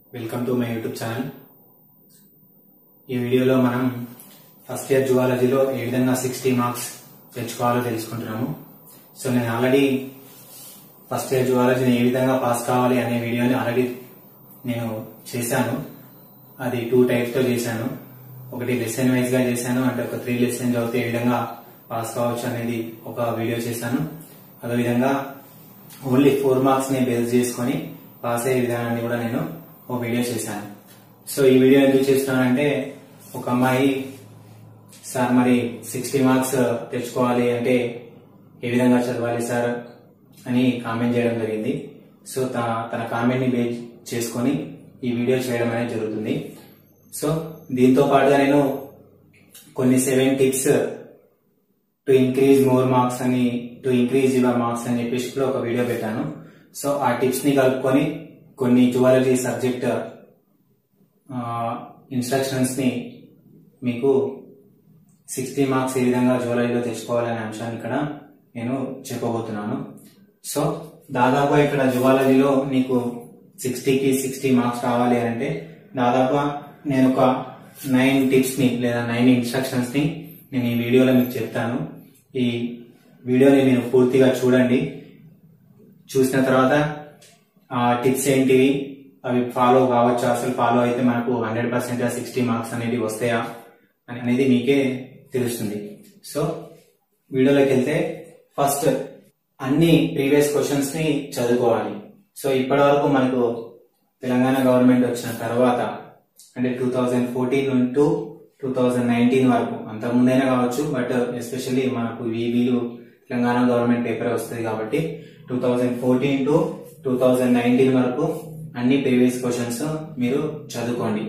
Welcome to my YouTube channel ఈ వీడియోలో మనం ఫస్ట్ ఇయర్ జువాలజీలో ఏ విధంగా సిక్స్టీ మార్క్స్ తెచ్చుకోవాలో తెలుసుకుంటున్నాము సో నేను ఆల్రెడీ ఫస్ట్ ఇయర్ జువాలజీని ఏ విధంగా పాస్ కావాలి అనే వీడియోని ఆల్రెడీ నేను చేశాను అది టూ టైప్స్ తో చేశాను ఒకటి లెసన్ వైజ్ గా చేశాను అంటే ఒక త్రీ లెసన్ చదివితే ఏ విధంగా పాస్ కావచ్చు అనేది ఒక వీడియో చేశాను అదేవిధంగా ఓన్లీ ఫోర్ మార్క్స్ ని బేస్ చేసుకొని పాస్ అయ్యే విధానాన్ని కూడా నేను ఒక వీడియో చేశాను సో ఈ వీడియో ఎందుకు చేస్తున్నానంటే ఒక అమ్మాయి సార్ మరి సిక్స్టీ మార్క్స్ తెచ్చుకోవాలి అంటే ఏ విధంగా చదవాలి సార్ అని కామెంట్ చేయడం జరిగింది సో త- తన కామెంట్ ని బేస్ చేసుకొని ఈ వీడియో చేయడం అనేది జరుగుతుంది సో దీంతో పాటుగా నేను కొన్ని seven tips to increase more marks అని టు ఇంక్రీజ్ యువర్ మార్క్స్ అని చెప్పేసి కూడా ఒక వీడియో పెట్టాను సో ఆ టిప్స్ ని కలుపుకొని కొన్ని జువాలజీ సబ్జెక్ట్ ఇన్స్ట్రక్షన్స్ ని మీకు సిక్స్టీ మార్క్స్ ఏ విధంగా జువాలజీలో తెచ్చుకోవాలనే అంశాన్ని ఇక్కడ నేను చెప్పబోతున్నాను సో దాదాపు ఇక్కడ జువాలజీలో నీకు సిక్స్టీకి సిక్స్టీ మార్క్స్ రావాలి అని అంటే దాదాపు నేను ఒక నైన్ టిప్స్ ని లేదా నైన్ ఇన్స్ట్రక్షన్స్ ని నేను ఈ వీడియోలో మీకు చెప్తాను ఈ వీడియోని మీరు పూర్తిగా చూడండి చూసిన తర్వాత ఆ టిప్స్ ఏంటివి అవి ఫాలో కావచ్చు అసలు ఫాలో అయితే మనకు హండ్రెడ్ పర్సెంట్ సిక్స్టీ మార్క్స్ అనేది వస్తాయా అని అనేది మీకే తెలుస్తుంది సో వీడియోలోకి వెళ్తే ఫస్ట్ అన్ని ప్రీవియస్ క్వశ్చన్స్ ని చదువుకోవాలి సో ఇప్పటి వరకు మనకు తెలంగాణ గవర్నమెంట్ వచ్చిన తర్వాత అంటే two thousand fourteen to two thousand nineteen వరకు అంత ముందైనా కావచ్చు బట్ ఎస్పెషల్లీ మనకు వీలు తెలంగాణ గవర్నమెంట్ పేపర్ వస్తుంది కాబట్టి two thousand fourteen to two thousand nineteen వరకు అన్ని ప్రీవియస్ క్వశ్చన్స్ మీరు చదువుకోండి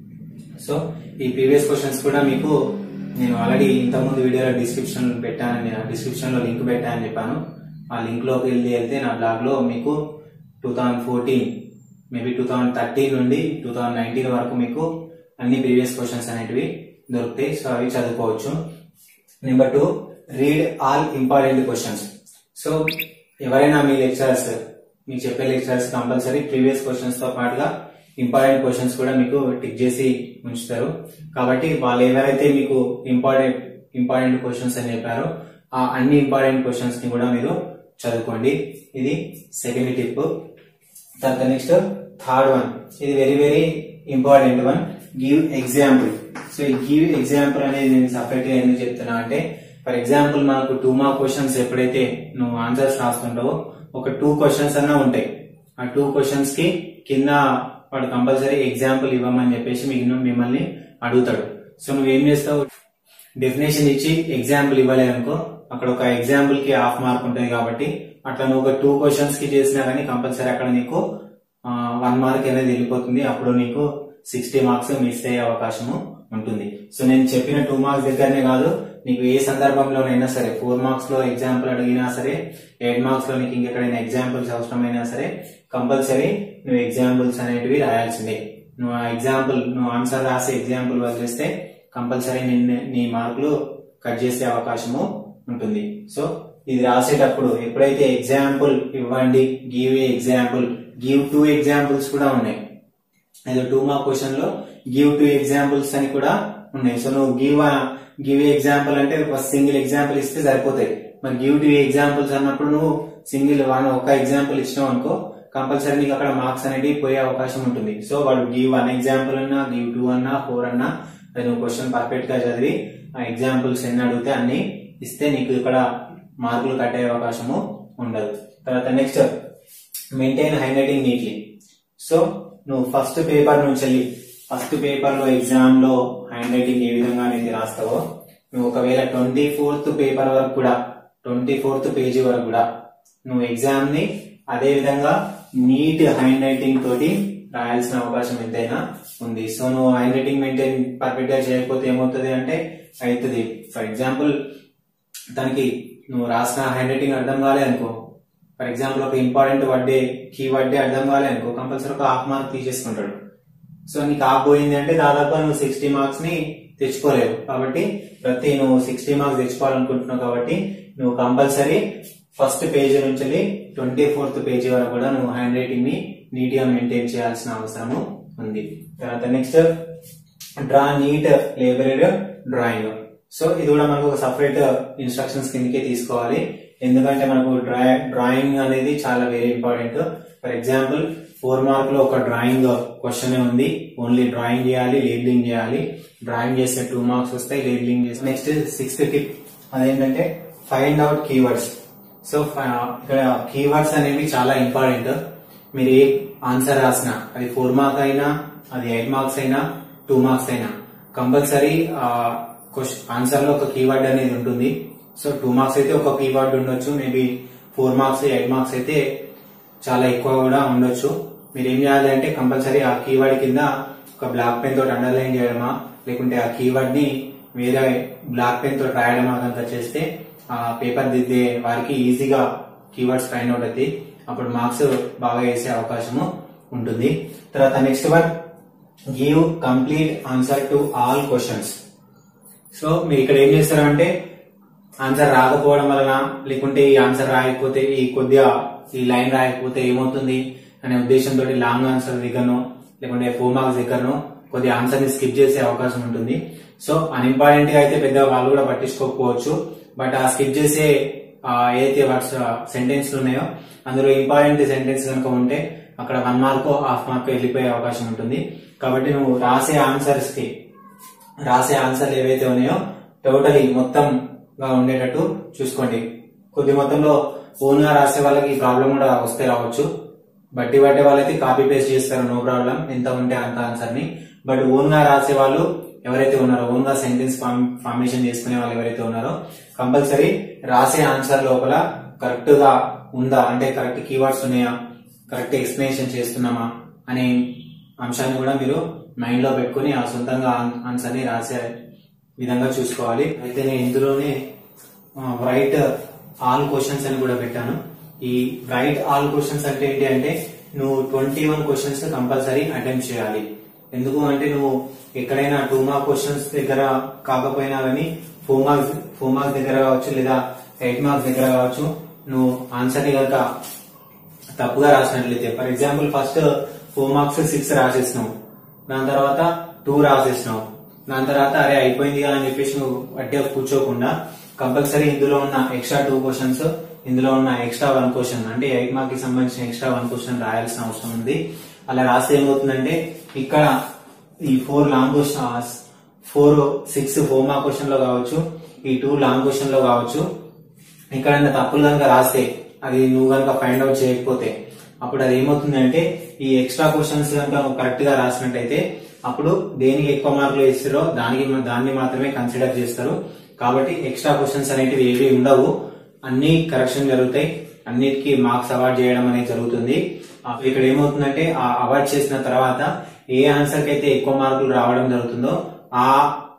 సో ఈ ప్రీవియస్ క్వశ్చన్స్ కూడా మీకు నేను ఆల్రెడీ ఇంతకుముందు వీడియోలో డిస్క్రిప్షన్ పెట్టానని డిస్క్రిప్షన్ లో లింక్ పెట్టానని చెప్పాను ఆ లింక్ లోకి వెళ్ళి వెళ్తే నా బ్లాగ్ లో మీకు two thousand fourteen maybe two thousand thirteen నుండి టూ థౌజండ్ నైన్టీన్ వరకు మీకు అన్ని ప్రీవియస్ క్వశ్చన్స్ అనేటివి దొరుకుతాయి సో అవి చదువుకోవచ్చు number two read all important questions so ఎవరైనా మీ లెక్చరర్స్ మీకు చెప్పే లెక్చరర్స్ కంపల్సరీ ప్రీవియస్ క్వశ్చన్స్ తో పాటుగా ఇంపార్టెంట్ క్వశ్చన్స్ కూడా మీకు టిక్ చేసి ఉంచుతారు కాబట్టి వాళ్ళు ఎవరైతే మీకు ఇంపార్టెంట్ ఇంపార్టెంట్ క్వశ్చన్స్ అని చెప్పారో ఆ అన్ని ఇంపార్టెంట్ క్వశ్చన్స్ ని కూడా మీరు చదువుకోండి ఇది సెకండ్ టిప్ తర్వాత నెక్స్ట్ థర్డ్ వన్ ఇది very very important one give example so ఈ గివ్ ఎగ్జాంపుల్ అనేది నేను సపరేట్ గా ఎందుకు చెప్తున్నా అంటే ఫర్ ఎగ్జాంపుల్ మనకు టూ మార్క్ క్వశ్చన్స్ ఎప్పుడైతే నువ్వు ఆన్సర్స్ రాస్తుంటావో ఒక టూ క్వశ్చన్స్ అన్నా ఉంటాయి ఆ టూ క్వశ్చన్స్ కి కింద వాడు కంపల్సరీ ఎగ్జాంపుల్ ఇవ్వమని చెప్పేసి మీకు మిమ్మల్ని అడుగుతాడు సో నువ్వేం చేస్తావు డెఫినేషన్ ఇచ్చి ఎగ్జాంపుల్ ఇవ్వలేదనుకో అక్కడ ఒక ఎగ్జాంపుల్ కి హాఫ్ మార్క్ ఉంటుంది కాబట్టి అట్లా నువ్వు ఒక టూ క్వశ్చన్స్ కి చేసినా కానీ కంపల్సరీ అక్కడ నీకు వన్ మార్క్ అనేది వెళ్ళిపోతుంది అప్పుడు నీకు సిక్స్టీ మార్క్స్ మిస్ అయ్యే అవకాశము ఉంటుంది సో నేను చెప్పిన టూ మార్క్స్ దగ్గరనే కాదు నీకు ఏ సందర్భంలోనైనా సరే ఫోర్ మార్క్స్ లో ఎగ్జాంపుల్ అడిగినా సరే ఎయిట్ మార్క్స్ లో నీకు ఇంకెక్కడైనా ఎగ్జాంపుల్స్ అవసరమైనా సరే కంపల్సరీ నువ్వు ఎగ్జాంపుల్స్ అనేటివి రాయాల్సిందే నువ్వు ఆ ఎగ్జాంపుల్ నువ్వు ఆన్సర్ రాసి ఎగ్జాంపుల్ వదిలేస్తే కంపల్సరీ నిన్ను నీ మార్కులు కట్ చేసే అవకాశము ఉంటుంది సో ఇది రాసేటప్పుడు ఎప్పుడైతే ఎగ్జాంపుల్ ఇవ్వండి give example give two examples కూడా ఉన్నాయి ఏదో టూ మార్క్ క్వశ్చన్ లో గివ్ టూ ఎగ్జాంపుల్స్ అని కూడా ఉన్నాయి సో నువ్వు గివ్ గివ్ ఎగ్జాంపుల్ అంటే ఒక సింగిల్ ఎగ్జాంపుల్ ఇస్తే సరిపోతాయి మరి గివ్ టూ ఎగ్జాంపుల్స్ అన్నప్పుడు నువ్వు సింగిల్ వన్ ఒక ఎగ్జాంపుల్ ఇచ్చినావు అనుకో కంపల్సరీ నీకు అక్కడ మార్క్స్ అనేది పోయే అవకాశం ఉంటుంది సో వాడు గివ్ వన్ ఎగ్జాంపుల్ అన్నా గివ్ టూ అన్నా ఫోర్ అన్నా అది నువ్వు క్వశ్చన్ పర్ఫెక్ట్ గా చదివి ఆ ఎగ్జాంపుల్స్ ఎన్ని అడిగితే అన్ని ఇస్తే నీకు ఇక్కడ మార్కులు కట్టే అవకాశము ఉండదు తర్వాత next maintain handwriting neatly so నువ్వు ఫస్ట్ పేపర్ నుంచి వెళ్ళి ఫస్ట్ పేపర్ లో ఎగ్జామ్ లో హ్యాండ్ రైటింగ్ ఏ విధంగా అనేది రాస్తావో నువ్వు ఒకవేళ ట్వంటీ ఫోర్త్ పేపర్ వరకు కూడా ట్వంటీ ఫోర్త్ పేజీ వరకు కూడా నువ్వు ఎగ్జామ్ ని అదే విధంగా నీట్ హ్యాండ్ రైటింగ్ తోటి రాయాల్సిన అవకాశం ఎంతైనా ఉంది సో నువ్వు హ్యాండ్ రైటింగ్ మెయింటైన్ పర్ఫెక్ట్ గా చేయకపోతే ఏమవుతుంది అంటే అవుతుంది ఫర్ ఎగ్జాంపుల్ దానికి నువ్వు రాసిన హ్యాండ్ రైటింగ్ అర్థం కాలే అనుకో ఫర్ ఎగ్జాంపుల్ ఒక ఇంపార్టెంట్ వర్డే కీ వర్డే అర్థం కాలే అనుకో కంపల్సరీ ఒక హాఫ్ మార్క్ తీసేసుకుంటాడు సో నీకు ఆఫ్ పోయింది అంటే దాదాపు నువ్వు సిక్స్టీ మార్క్స్ ని తెచ్చుకోలేవు కాబట్టి ప్రతి నువ్వు సిక్స్టీ మార్క్స్ తెచ్చుకోవాలనుకుంటున్నావు కాబట్టి నువ్వు కంపల్సరీ ఫస్ట్ పేజీ నుంచి ట్వంటీ ఫోర్త్ పేజీ వరకు కూడా నువ్వు హ్యాండ్ రైటింగ్ ని నీట్ గా మెయింటైన్ చేయాల్సిన అవసరము ఉంది తర్వాత next draw neat labelled drawing so ఇది కూడా మనకు ఒక సపరేట్ ఇన్స్ట్రక్షన్స్ కిందకే తీసుకోవాలి ఎందుకంటే మనకు డ్రా డ్రాయింగ్ అనేది చాలా very important for example four mark లో ఒక డ్రాయింగ్ క్వశ్చన్ ఉంది ఓన్లీ డ్రాయింగ్ చేయాలి లేబులింగ్ చేయాలి డ్రాయింగ్ చేస్తే టూ మార్క్స్ వస్తాయి లేబులింగ్ చేస్తే నెక్స్ట్ సిక్స్త్ టిప్ అదేంటంటే ఫైండ్ అవుట్ కీవర్డ్స్ సో ఇక్కడ కీవర్డ్స్ అనేవి చాలా ఇంపార్టెంట్ మీరు ఏ ఆన్సర్ రాసినా అది ఫోర్ మార్క్ అయినా అది ఎయిట్ మార్క్స్ అయినా టూ మార్క్స్ అయినా కంపల్సరీ ఆన్సర్ లో ఒక కీవర్డ్ అనేది ఉంటుంది సో టూ మార్క్స్ అయితే ఒక కీవర్డ్ ఉండొచ్చు maybe four marks eight marks అయితే చాలా ఎక్కువ కూడా ఉండొచ్చు మీరు ఏం చేయాలి అంటే కంపల్సరీ ఆ కీవర్డ్ కింద ఒక బ్లాక్ పెన్ తోటి అండర్లైన్ చేయడమా లేకుంటే ఆ కీవర్డ్ ని వేరే బ్లాక్ పెన్ తోటి రాయడమా కనుక చేస్తే ఆ పేపర్ దిద్దే వారికి ఈజీగా కీవర్డ్స్ ఫైండ్ అవుట్ అవుతాయి అప్పుడు మార్క్స్ బాగా వేసే అవకాశము ఉంటుంది తర్వాత next one give complete answer to all questions so మీరు ఇక్కడ ఏం చేస్తారంటే ఆన్సర్ రాకపోవడం వలన లేకుంటే ఈ ఆన్సర్ రాయకపోతే ఈ కొద్దిగా ఈ లైన్ రాయకపోతే ఏమవుతుంది అనే ఉద్దేశంతో లాంగ్ ఆన్సర్ దగ్గరనో లేకుంటే ఫోర్ మార్క్స్ దగ్గరనో కొద్ది ఆన్సర్ ని స్కిప్ చేసే అవకాశం ఉంటుంది సో అన్ఇంపార్టెంట్ గా అయితే పెద్ద వాళ్ళు కూడా పట్టించుకోకపోవచ్చు బట్ ఆ స్కిప్ చేసే ఆ, ఏదైతే వర్డ్స్ సెంటెన్స్ ఉన్నాయో అందులో ఇంపార్టెంట్ సెంటెన్స్ కనుక ఉంటే అక్కడ వన్ మార్క్ హాఫ్ మార్క్ వెళ్ళిపోయే అవకాశం ఉంటుంది కాబట్టి నువ్వు రాసే ఆన్సర్స్ కి రాసే ఆన్సర్లు ఏవైతే ఉన్నాయో టోటలీ మొత్తం గా ఉండేటట్టు చూసుకోండి కొద్ది మొత్తంలో ఓన్ గా రాసే వాళ్ళకి ఈ ప్రాబ్లం కూడా వస్తే రావచ్చు బట్టి పట్టే వాళ్ళైతే కాపీ పేస్ట్ చేస్తారు నో ప్రాబ్లం ఎంత ఉంటే అంత ఆన్సర్ ని బట్ ఓన్ గా రాసే వాళ్ళు ఎవరైతే ఉన్నారో ఓన్ గా సెంటెన్స్ ఫార్మేషన్ చేసుకునే వాళ్ళు ఎవరైతే ఉన్నారో కంపల్సరీ రాసే ఆన్సర్ లోపల కరెక్ట్ గా ఉందా అంటే కరెక్ట్ కీవర్డ్స్ ఉన్నాయా కరెక్ట్ ఎక్స్ప్లెనేషన్ చేస్తున్నామా అనే అంశాన్ని కూడా మీరు మైండ్ లో పెట్టుకుని ఆ సొంతంగా ఆన్సర్ ని రాసే విధంగా చూసుకోవాలి అయితే నేను ఇందులోనే రైట్ ఆల్ క్వశ్చన్స్ అని కూడా పెట్టాను ఈ రైట్ ఆల్ క్వశ్చన్స్ అంటే ఏంటి అంటే నువ్వు twenty one questions compulsory attempt చేయాలి ఎందుకు అంటే నువ్వు ఎక్కడైనా టూ మార్క్ క్వశ్చన్స్ దగ్గర కాకపోయినా కానీ ఫోర్ మార్క్స్ ఫోర్ మార్క్స్ దగ్గర కావచ్చు లేదా ఎయిట్ మార్క్స్ దగ్గర కావచ్చు నువ్వు ఆన్సర్ ని కనుక తప్పుగా రాసినట్లయితే for example first four marks six రాసేసినావు దాని తర్వాత టూ రాసేసినావు దాని తర్వాత అరే అయిపోయింది కదా అని చెప్పేసి నువ్వు అడ్డే కూర్చోకుండా కంపల్సరీ ఇందులో ఉన్న ఎక్స్ట్రా టూ క్వశ్చన్స్ ఇందులో ఉన్న ఎక్స్ట్రా వన్ క్వశ్చన్ అంటే ఎయిట్ మార్క్ కి సంబంధించిన ఎక్స్ట్రా వన్ క్వశ్చన్ రాయాల్సిన అవసరం ఉంది అలా రాస్తే ఏమవుతుందంటే ఇక్కడ ఈ four long question four six four mark question లో కావచ్చు ఈ టూ లాంగ్ క్వశ్చన్ లో కావచ్చు ఎక్కడైనా తప్పులు కనుక రాస్తే అది నువ్వు కనుక ఫైండ్ అవుట్ చేయకపోతే అప్పుడు అది ఏమవుతుంది అంటే ఈ ఎక్స్ట్రా క్వశ్చన్స్ కనుక నువ్వు కరెక్ట్ గా రాసినట్టయితే అప్పుడు దేనికి ఎక్కువ మార్కులు ఇస్తారో దానికి దాన్ని మాత్రమే కన్సిడర్ చేస్తారు కాబట్టి ఎక్స్ట్రా క్వశ్చన్స్ అనేటివి ఏవి ఉండవు అన్ని కరెక్షన్ జరుగుతాయి అన్నిటికీ మార్క్స్ అవార్డ్ చేయడం అనేది జరుగుతుంది ఆ, ఇక్కడ ఏమవుతుందంటే ఆ అవార్డ్ చేసిన తర్వాత ఏ ఆన్సర్ కి అయితే ఎక్కువ మార్కులు రావడం జరుగుతుందో ఆ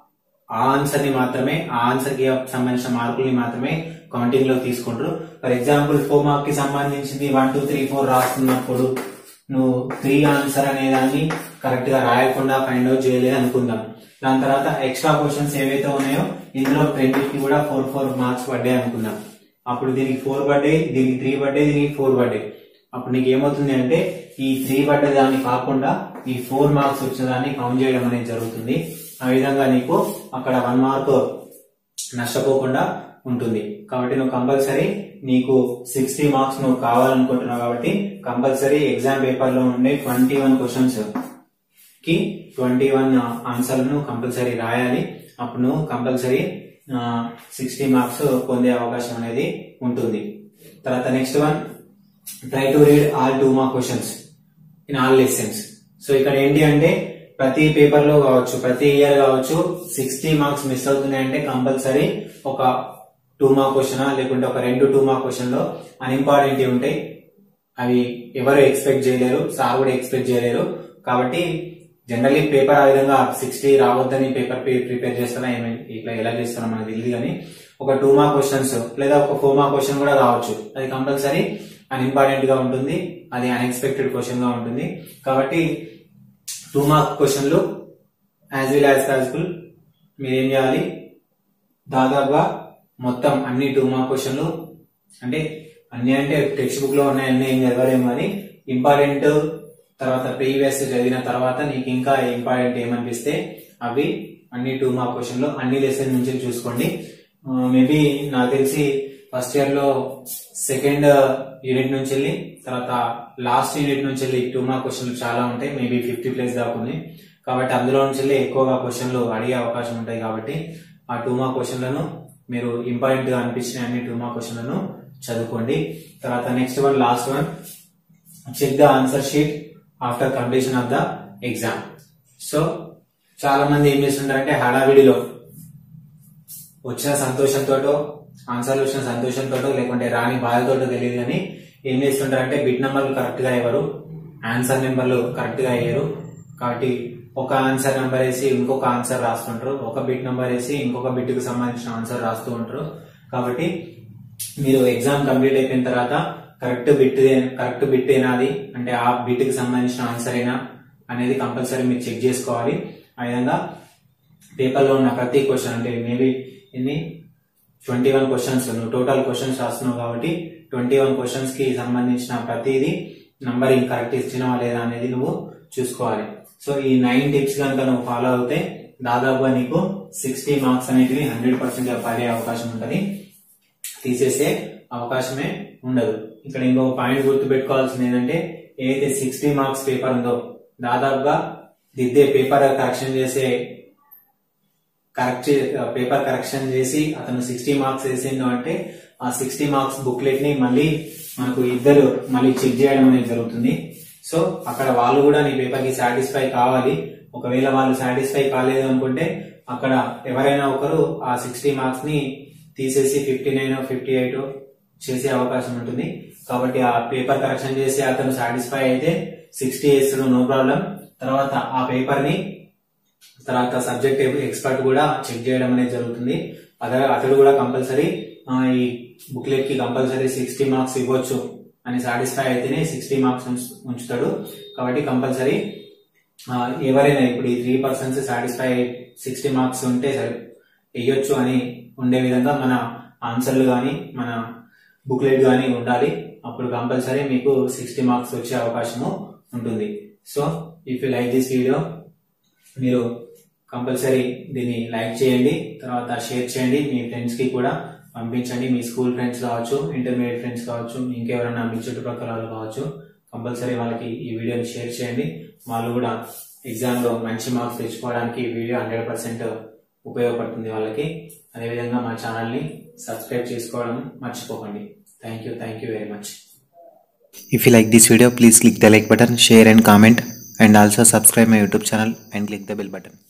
ఆ ఆన్సర్ ని మాత్రమే ఆ ఆన్సర్ కి సంబంధించిన మార్కుల్ని మాత్రమే కౌంటింగ్ లో తీసుకుంటారు ఫర్ ఎగ్జాంపుల్ ఫోర్ మార్క్ కి సంబంధించింది వన్ టూ త్రీ ఫోర్ రాస్తున్నప్పుడు నువ్వు త్రీ ఆన్సర్ అనే దాన్ని కరెక్ట్ గా రాయకుండా ఫైండ్ అవుట్ చేయలేదు అనుకుందాం దాని తర్వాత ఎక్స్ట్రా క్వశ్చన్స్ ఏవైతే ఉన్నాయో ఇందులో రెండింటికి కూడా ఫోర్ ఫోర్ మార్క్స్ పడ్డాయి అనుకుందాం అప్పుడు దీనికి ఫోర్ పడ్డాయి దీనికి త్రీ పడ్డాయి దీనికి ఫోర్ పడ్డాయి అప్పుడు నీకు ఏమవుతుంది అంటే ఈ త్రీ పడ్డ దాన్ని కాకుండా ఈ ఫోర్ మార్క్స్ వచ్చిన దాన్ని కౌంట్ చేయడం అనేది జరుగుతుంది ఆ విధంగా నీకు అక్కడ వన్ మార్క్ నష్టపోకుండా ఉంటుంది కాబట్టి నువ్వు కంపల్సరీ నీకు సిక్స్టీ మార్క్స్ నువ్వు కావాలనుకుంటున్నావు కాబట్టి కంపల్సరీ ఎగ్జామ్ పేపర్ లో ఉండే ట్వంటీ వన్ క్వశ్చన్స్ కి ట్వంటీ వన్ ఆన్సర్లను కంపల్సరీ రాయాలి అప్పుడు నువ్వు కంపల్సరీ సిక్స్టీ మార్క్స్ పొందే అవకాశం అనేది ఉంటుంది తర్వాత next one try to read all two mark questions in all lessons so ఇక్కడ ఏంటి అంటే ప్రతి పేపర్ లో కావచ్చు ప్రతి ఇయర్ కావచ్చు సిక్స్టీ మార్క్స్ మిస్ అవుతున్నాయంటే కంపల్సరీ ఒక టూ మార్క్ క్వశ్చన్ లేకుంటే ఒక రెండు టూ మార్క్ క్వశ్చన్ లో అన్ఇంపార్టెంట్ ఉంటాయి అవి ఎవరు ఎక్స్పెక్ట్ చేయలేరు సార్ కూడా ఎక్స్పెక్ట్ చేయలేరు కాబట్టి జనరల్లీ పేపర్ ఆ విధంగా సిక్స్టీ రావద్దని పేపర్ ప్రిపేర్ చేస్తారా ఏమి ఇట్లా ఎలా చేస్తారో మనకు తెలియదు కానీ ఒక టూ మార్క్ క్వశ్చన్స్ లేదా ఒక ఫోర్ మార్క్ క్వశ్చన్ కూడా రావచ్చు అది కంపల్సరీ అన్ఇంపార్టెంట్ గా ఉంటుంది అది అన్ఎక్స్పెక్టెడ్ క్వశ్చన్ గా ఉంటుంది కాబట్టి టూ మార్క్ క్వశ్చన్లు యాజ్ వెల్ యాజ్ పాసిబుల్ మీరేం చేయాలి దాదాపుగా మొత్తం అన్ని టూ మార్క్ క్వశ్చన్లు అంటే అన్ని అంటే టెక్స్ట్ బుక్ లో ఉన్నాయి అన్ని ఏం చదవలేము కానీ ఇంపార్టెంట్ తర్వాత ప్రీవియస్ చదివిన తర్వాత నీకు ఇంకా ఇంపార్టెంట్ ఏమనిపిస్తే అవి అన్ని టూ మార్క్ క్వశ్చన్లు అన్ని లెసన్ నుంచి చూసుకోండి మేబీ నాకు తెలిసి ఫస్ట్ ఇయర్ లో సెకండ్ యూనిట్ నుంచి వెళ్ళి తర్వాత లాస్ట్ యూనిట్ నుంచి వెళ్ళి టూ మార్క్ క్వశ్చన్లు చాలా ఉంటాయి మేబీ ఫిఫ్టీ ప్లేస్ దాకా ఉంది కాబట్టి అందులో నుంచి వెళ్ళి ఎక్కువగా క్వశ్చన్లు అడిగే అవకాశం ఉంటాయి కాబట్టి ఆ టూ మార్క్ క్వశ్చన్లను మీరు ఇంపార్టెంట్ గా అనిపించిన అన్ని టూ మార్క్ క్వశ్చన్లను చదువుకోండి తర్వాత next one last one check the answer sheet after completion of the exam so చాలా మంది ఏం చేస్తుంటారంటే హడావిడిలో వచ్చిన సంతోషంతోటో ఆన్సర్లు వచ్చిన సంతోషంతోటో లేకుంటే రాని బాధతోటో తెలియదు కానీ ఏం చేస్తుంటారంటే బిట్ నెంబర్లు కరెక్ట్ గా ఇవ్వరు ఆన్సర్ నెంబర్లు కరెక్ట్ గా వేయరు కాబట్టి ఒక ఆన్సర్ నెంబర్ వేసి ఇంకొక ఆన్సర్ రాస్తుంటారు ఒక బిట్ నెంబర్ వేసి ఇంకొక బిట్ కు సంబంధించిన ఆన్సర్ రాస్తూ ఉంటారు కాబట్టి మీరు ఎగ్జామ్ కంప్లీట్ అయిపోయిన తర్వాత కరెక్ట్ బిట్ కరెక్ట్ బిట్ ఏనాది అంటే ఆ బిట్ కి సంబంధించిన ఆన్సర్ ఏనా అనేది కంపల్సరీ మీరు చెక్ చేసుకోవాలి ఆ విధంగా పేపర్ లో ఉన్న ప్రతి క్వశ్చన్ అంటే మేబీ ఎన్ని ట్వంటీ వన్ క్వశ్చన్స్ నువ్వు టోటల్ క్వశ్చన్స్ రాస్తున్నావు కాబట్టి ట్వంటీ వన్ క్వశ్చన్స్ కి సంబంధించిన ప్రతిదీ నంబరింగ్ కరెక్ట్ ఇచ్చినవా లేదా అనేది నువ్వు చూసుకోవాలి సో ఈ నైన్ టిప్స్ కనుక నువ్వు ఫాలో అవుతే దాదాపుగా నీకు సిక్స్టీ మార్క్స్ అనేటివి హండ్రెడ్ పర్సెంట్ పడే అవకాశం ఉంటది తీసేసే అవకాశమే ఉండదు ఇక్కడ ఇంకొక పాయింట్ గుర్తు పెట్టుకోవాల్సింది ఏంటంటే ఏదైతే సిక్స్టీ మార్క్స్ పేపర్ ఉందో దాదాపుగా దిద్దే పేపర్ కరెక్షన్ చేసే కరెక్ట్ పేపర్ కరెక్షన్ చేసి అతను సిక్స్టీ మార్క్స్ వేసిండు అంటే ఆ సిక్స్టీ మార్క్స్ బుక్లెట్ ని మళ్ళీ మనకు ఇద్దరు మళ్ళీ చెక్ చేయడం అనేది జరుగుతుంది సో అక్కడ వాళ్ళు కూడా నీ పేపర్ కి సాటిస్ఫై కావాలి ఒకవేళ వాళ్ళు సాటిస్ఫై కాలేదు అనుకుంటే అక్కడ ఎవరైనా ఒకరు ఆ సిక్స్టీ మార్క్స్ ని తీసేసి ఫిఫ్టీ నైన్ ఫిఫ్టీ ఎయిట్ చేసే అవకాశం ఉంటుంది కాబట్టి ఆ పేపర్ కరెక్షన్ చేసి అతను సాటిస్ఫై అయితే సిక్స్టీ వేస్తాడు నో ప్రాబ్లం తర్వాత ఆ పేపర్ ని తర్వాత సబ్జెక్ట్ ఎక్స్పర్ట్ కూడా చెక్ చేయడం అనేది జరుగుతుంది అదే అతడు కూడా కంపల్సరీ ఈ బుక్లెట్ కి కంపల్సరీ సిక్స్టీ మార్క్స్ ఇవ్వచ్చు అని సాటిస్ఫై అయితేనే సిక్స్టీ మార్క్స్ ఉంచుతాడు కాబట్టి కంపల్సరీ ఎవరైనా ఇప్పుడు ఈ three persons satisfy sixty marks ఉంటే సరే వేయొచ్చు అని ఉండే విధంగా మన ఆన్సర్లు కానీ మన బుక్లెట్ కానీ ఉండాలి అప్పుడు కంపల్సరీ మీకు సిక్స్టీ మార్క్స్ వచ్చే అవకాశము ఉంటుంది so if you like this video మీరు కంపల్సరీ దీన్ని లైక్ చేయండి తర్వాత షేర్ చేయండి మీ ఫ్రెండ్స్ కి కూడా పంపించండి మీ స్కూల్ ఫ్రెండ్స్ కావచ్చు ఇంటర్మీడియట్ ఫ్రెండ్స్ కావచ్చు ఇంకెవరైనా మీ చుట్టుపక్కల వాళ్ళు కావచ్చు కంపల్సరీ వాళ్ళకి ఈ వీడియోని షేర్ చేయండి వాళ్ళు కూడా ఎగ్జామ్ లో మంచి మార్క్స్ తెచ్చుకోవడానికి ఈ వీడియో హండ్రెడ్ పర్సెంట్ ఉపయోగపడుతుంది వాళ్ళకి అదేవిధంగా మా ఛానల్ ని సబ్స్క్రైబ్ చేసుకోవడం మర్చిపోకండి thank you thank you very much If you like this video, please click the like button, share and comment and also subscribe my YouTube channel and click the bell button.